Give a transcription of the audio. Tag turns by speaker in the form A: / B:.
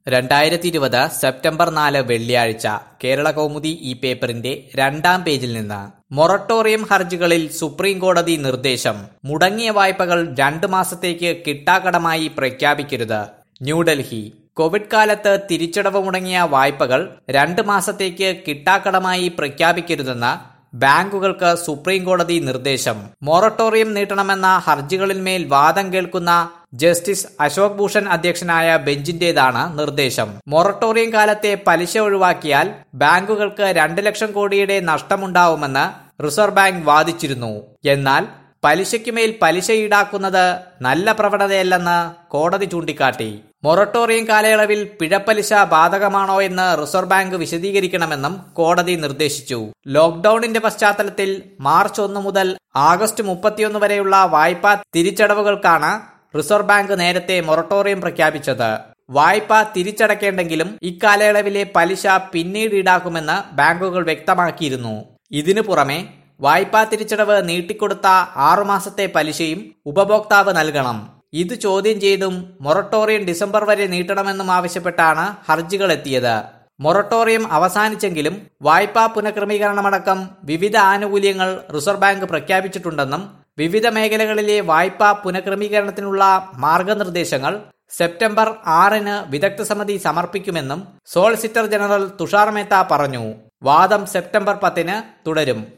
A: രണ്ടായിരത്തി ഇരുപത് സെപ്റ്റംബർ നാല് വെള്ളിയാഴ്ച കേരള കൗമുദി ഈ പേപ്പറിന്റെ രണ്ടാം പേജിൽ നിന്ന് മൊറട്ടോറിയം ഹർജികളിൽ സുപ്രീം കോടതി നിർദ്ദേശം മുടങ്ങിയ വായ്പകൾ രണ്ടു മാസത്തേക്ക് കിട്ടാക്കടമായി പ്രഖ്യാപിക്കരുത് ന്യൂഡൽഹി കോവിഡ് കാലത്ത് തിരിച്ചടവ് മുടങ്ങിയ വായ്പകൾ രണ്ട് മാസത്തേക്ക് കിട്ടാക്കടമായി പ്രഖ്യാപിക്കരുതെന്ന് ബാങ്കുകൾക്ക് സുപ്രീം കോടതി നിർദ്ദേശം മൊറട്ടോറിയം നീട്ടണമെന്ന ഹർജികളിന്മേൽ വാദം കേൾക്കുന്ന ജസ്റ്റിസ് അശോക് ഭൂഷൺ അധ്യക്ഷനായ ബെഞ്ചിന്റേതാണ് നിർദ്ദേശം മൊറട്ടോറിയം കാലത്തെ പലിശ ഒഴിവാക്കിയാൽ ബാങ്കുകൾക്ക് രണ്ട് ലക്ഷം കോടിയുടെ നഷ്ടമുണ്ടാവുമെന്ന് റിസർവ് ബാങ്ക് വാദിച്ചിരുന്നു എന്നാൽ പലിശയ്ക്കുമേൽ പലിശ ഈടാക്കുന്നത് നല്ല പ്രവണതയല്ലെന്ന് കോടതി ചൂണ്ടിക്കാട്ടി മൊറട്ടോറിയം കാലയളവിൽ പിഴപ്പലിശ ബാധകമാണോ എന്ന് റിസർവ് ബാങ്ക് വിശദീകരിക്കണമെന്നും കോടതി നിർദ്ദേശിച്ചു ലോക്ഡൌണിന്റെ പശ്ചാത്തലത്തിൽ മാർച്ച് ഒന്ന് മുതൽ ആഗസ്റ്റ് മുപ്പത്തിയൊന്ന് വരെയുള്ള വായ്പാ തിരിച്ചടവുകൾക്കാണ് റിസർവ് ബാങ്ക് നേരത്തെ മൊറട്ടോറിയം പ്രഖ്യാപിച്ചത് വായ്പ തിരിച്ചടക്കേണ്ടെങ്കിലും ഇക്കാലയളവിലെ പലിശ പിന്നീട് ഈടാക്കുമെന്ന് ബാങ്കുകൾ വ്യക്തമാക്കിയിരുന്നു ഇതിനു പുറമെ വായ്പാ തിരിച്ചടവ് നീട്ടിക്കൊടുത്ത ആറുമാസത്തെ പലിശയും ഉപഭോക്താവ് നൽകണം ഇത് ചോദ്യം ചെയ്തും മൊറട്ടോറിയം ഡിസംബർ വരെ നീട്ടണമെന്നും ആവശ്യപ്പെട്ടാണ് ഹർജികൾ എത്തിയത് മൊറട്ടോറിയം അവസാനിച്ചെങ്കിലും വായ്പാ പുനഃക്രമീകരണമടക്കം വിവിധ ആനുകൂല്യങ്ങൾ റിസർവ് ബാങ്ക് പ്രഖ്യാപിച്ചിട്ടുണ്ടെന്നും വിവിധ മേഖലകളിലെ വായ്പാ പുനഃക്രമീകരണത്തിനുള്ള മാർഗനിർദ്ദേശങ്ങൾ സെപ്റ്റംബർ ആറിന് വിദഗ്ധ സമിതി സമർപ്പിക്കുമെന്നും സോളിസിറ്റർ ജനറൽ തുഷാർ മേത്ത പറഞ്ഞു വാദം സെപ്റ്റംബർ പത്തിന് തുടരും